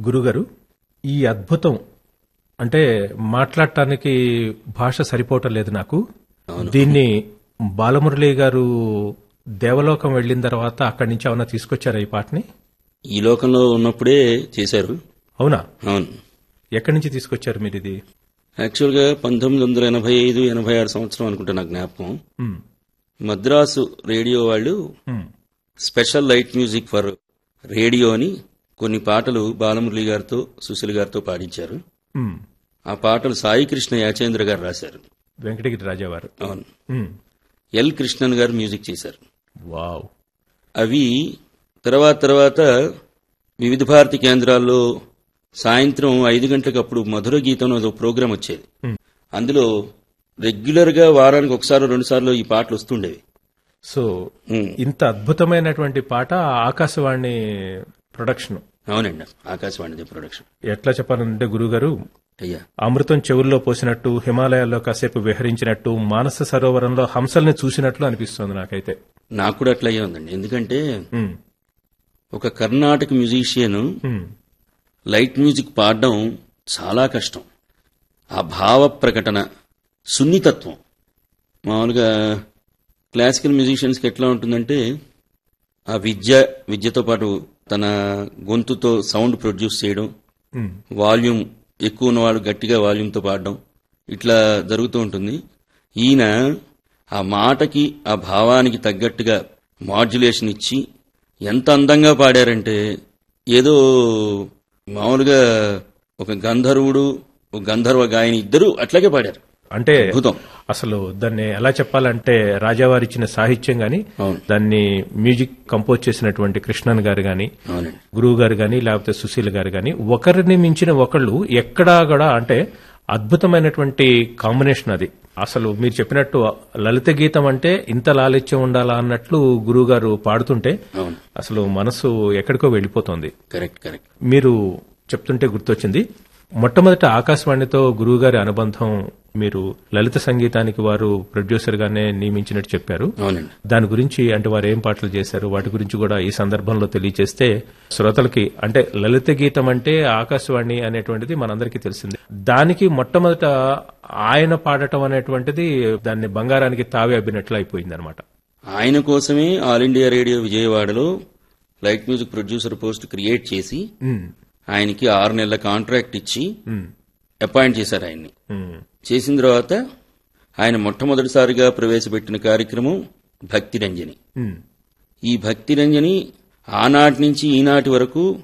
గురుగారు ఈ అద్భుతం అంటే మాట్లాడటానికి భాష సరిపోవటం లేదు నాకు దీన్ని బాలమురళి గారు దేవలోకం వెళ్ళిన తర్వాత అక్కడి నుంచి ఏమన్నా తీసుకొచ్చారా ఈ పాటని ఈ లోకంలో ఉన్నప్పుడే చేశారు అవునా అవును ఎక్కడి నుంచి తీసుకొచ్చారు మీరు ఇది యాక్చువల్గా పంతొమ్మిది వందల ఎనభై ఐదు ఎనభై ఆరు సంవత్సరం అనుకుంటా నాకు జ్ఞాపకం ఉమ్, మద్రాసు రేడియో వాళ్ళు ఉమ్, special light music for radio అని కొన్ని పాటలు బాలమురళి గారితో సుశీల్ గారితో పాడించారు ఉమ్. ఆ పాటలు సాయి కృష్ణ యాచేంద్ర గారు రాశారు వెంకటగిరి రాజావారు అవును ఉమ్, ఎల్ కృష్ణన్ గారు మ్యూజిక్ చేశారు వావ్ అవి తర్వాత తర్వాత వివిధ భారతి కేంద్రాల్లో సాయంత్రం ఐదు గంటలకు అప్పుడు మధుర గీతం అనే ఒక ప్రోగ్రాం వచ్చేది Hmm. అందులో రెగ్యులర్ గా వారానికి ఒకసారి రెండు సార్లు ఈ పాటలు వస్తుండేవి సో Hmm. ఇంత అద్భుతమైనటువంటి పాట ఆకాశవాణి ప్రొడక్షన్ అవునండి ఆకాశవాణి ప్రొడక్షన్ ఎట్లా చెప్పాలంటే గురుగారు అయ్యా అమృతం చెవుల్లో పోసినట్టు హిమాలయాల్లో కాసేపు విహరించినట్టు మానస సరోవరంలో హంసల్ని చూసినట్లు అనిపిస్తోంది నాకైతే నాకు కూడా అట్లాగే ఉందండి ఎందుకంటే ఉమ్, ఒక కర్ణాటక మ్యూజిషియన్ ఉమ్, లైట్ మ్యూజిక్ పాడడం చాలా కష్టం ఆ భావ ప్రకటన సున్నితత్వం మామూలుగా క్లాసికల్ మ్యూజిషియన్స్కి ఎట్లా ఉంటుందంటే ఆ విద్య విద్యతో పాటు తన గొంతుతో సౌండ్ ప్రొడ్యూస్ చేయడం ఉమ్, వాల్యూమ్ ఎక్కువ ఉన్నవాళ్ళు గట్టిగా వాల్యూమ్తో పాడడం ఇట్లా జరుగుతూ ఉంటుంది ఈయన ఆ మాటకి ఆ భావానికి తగ్గట్టుగా మాడ్యులేషన్ ఇచ్చి ఎంత అందంగా పాడారంటే ఏదో మామూలుగా ఒక గంధర్వుడు ఒక గంధర్వ గాయని ఇద్దరు అట్లాగే పాడారు అంటే అద్భుతం అసలు దాన్ని ఎలా చెప్పాలంటే రాజావారి ఇచ్చిన సాహిత్యం గాని అవును దాన్ని మ్యూజిక్ కంపోజ్ చేసినటువంటి కృష్ణన్ గారు గాని అవునండి గురువు గారు గాని లేకపోతే సుశీల్ గారు గాని ఒకరిని మించిన ఒకళ్ళు ఎక్కడా కూడా అంటే అద్భుతమైనటువంటి కాంబినేషన్ అది అసలు మీరు చెప్పినట్టు లలిత గీతం అంటే ఇంత లాలిత్యం ఉండాలా అన్నట్లు గురువు గారు పాడుతుంటే అవును అసలు మనసు ఎక్కడికో వెళ్ళిపోతుంది కరెక్ట్ కరెక్ట్ మీరు చెప్తుంటే గుర్తొచ్చింది మొట్టమొదట ఆకాశవాణితో గురువు గారి అనుబంధం మీరు లలిత సంగీతానికి వారు ప్రొడ్యూసర్ గానే నియమించినట్టు చెప్పారు అవునండి దాని గురించి అంటే వారు ఏం పాటలు చేశారు వాటి గురించి కూడా ఈ సందర్భంలో తెలియజేస్తే శ్రోతలకి అంటే లలిత గీతం అంటే ఆకాశవాణి అనేటువంటిది మనందరికీ తెలిసిందే దానికి మొట్టమొదట ఆయన పాడటం అనేటువంటిది దాన్ని బంగారానికి తావి అబ్బినట్లు అయిపోయింది అనమాట ఆయన కోసమే ఆల్ ఇండియా రేడియో విజయవాడలో light music producer post create చేసి ఆయనకి ఆరు నెలల కాంట్రాక్ట్ ఇచ్చి అపాయింట్ చేశారు ఆయన్ని చేసిన తర్వాత ఆయన మొట్టమొదటిసారిగా ప్రవేశపెట్టిన కార్యక్రమం భక్తి రంజని ఈ భక్తి రంజని ఆనాటి నుంచి ఈనాటి వరకు